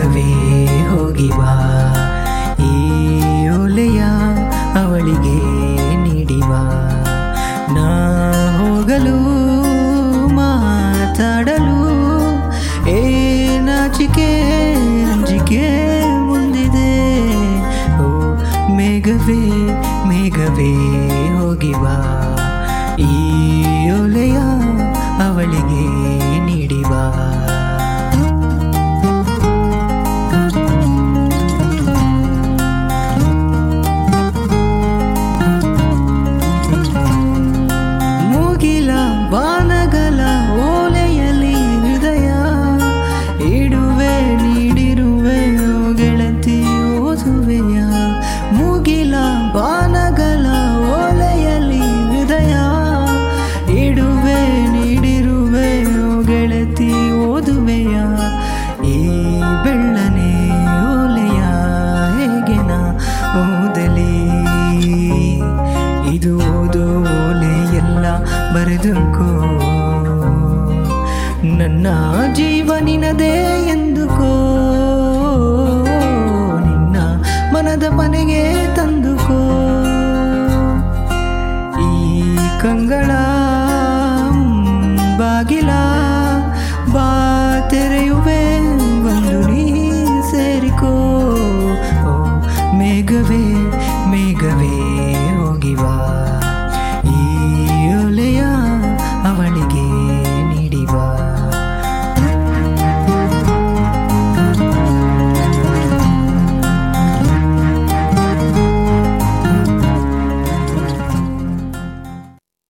ಮೇಘವೇ ಹೋಗಿ ಬಾ ಈ ಒಲೆಯ ಅವಳಿಗೆ ನೀಡಿವ ನಾ ಹೋಗಲು ಮಾತಾಡಲು ಏ ನಾಚಿಕೆ ಅಂಜಿಕೆ ಮುಂದಿದೆ ಓ ಮೇಘವೇ ಮೇಘವೇ ಹೋಗಿ ಬಾ ಈ ಒಲೆಯ ಅವಳಿಗೆ ನೀಡಿವ ಮುಗಿಲ ಬಾನಗಲ ಓಲೆಯಲ್ಲಿ ಹೃದಯ ಇಡುವೆ ನೀಡಿರುವೆ ಓ ಗೆಳತಿ ಓದುವೆಯ ಮುಗಿಲ ಬಾನಗಲ ಓಲೆಯಲ್ಲಿ ಹೃದಯ ಇಡುವೆ ನೀಡಿರುವೆ ಓ ಗೆಳತಿ ಓದುವೆಯ ಈ ಬೆಳ್ಳನೆ ಓಲೆಯ ಹೇಗೆ ನಾ ಓದಲಿ ಇದು ಓದು ಓಲೆ ಎಲ್ಲ ಬರೆದುಕೋ ನನ್ನ ಜೀವ ನಿನದೇ ಎಂದುಕೋ ನಿನ್ನ ಮನದ ಮನೆಗೆ ತಂದುಕೋ ಈ ಕಂಗಳ ಬಾಗಿಲ ಬಾ ತೆರೆಯುವೆ ಬಂದು ನೀ ಸೇರಿಕೋ ಓ ಮೇಘ